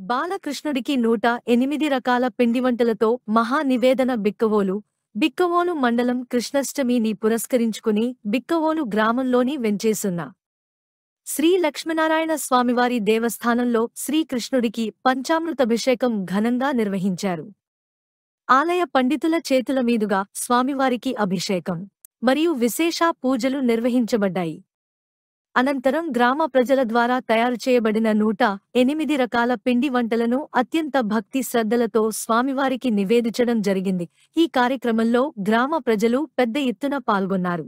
బాలకృష్ణుడికి నూట ఎనిమిది రకాల పిండివంటలతో మహా నివేదన బిక్కవోలు బిక్కవోలు మండలం కృష్ణాష్టమిని పురస్కరించుకుని బిక్కవోలు గ్రామంలోని వెంచేసున్న శ్రీ లక్ష్మీనారాయణ స్వామివారి దేవస్థానంలో శ్రీకృష్ణుడికి పంచామృతభిషేకం ఘనంగా నిర్వహించారు ఆలయ పండితుల చేతుల మీదుగా స్వామివారికి అభిషేకం మరియు విశేష పూజలు నిర్వహించబడ్డాయి అనంతరం గ్రామ ప్రజల ద్వారా తయారు చేయబడిన నూట ఎనిమిది రకాల పిండి వంటలను అత్యంత భక్తి శ్రద్ధలతో స్వామివారికి నివేదించడం జరిగింది ఈ కార్యక్రమంలో గ్రామ ప్రజలు పెద్ద ఎత్తున పాల్గొన్నారు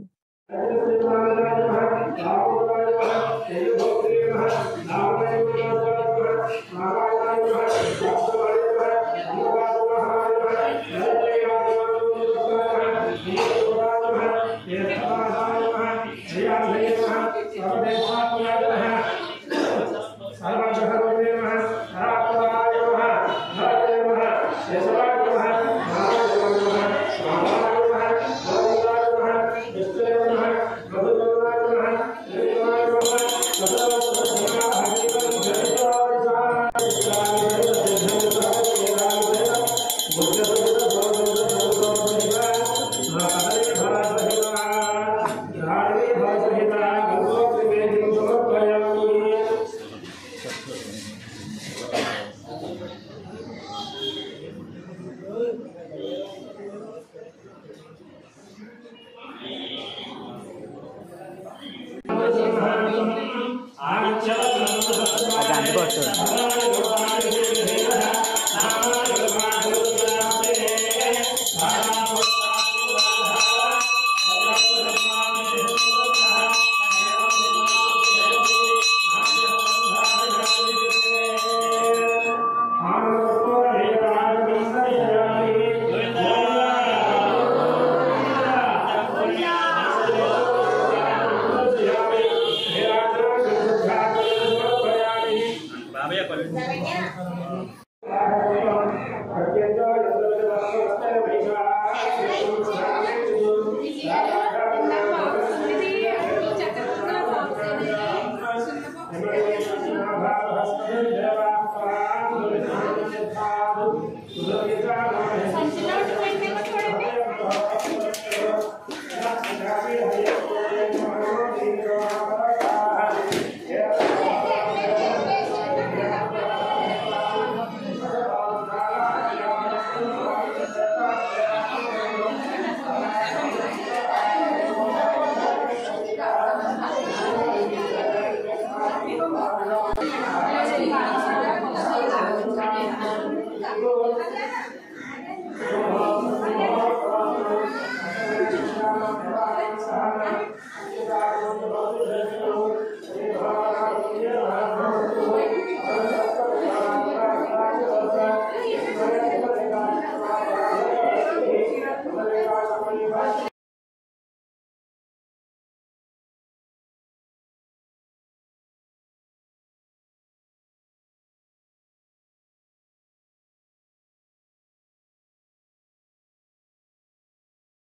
అది అందుకోవచ్చు Thank you.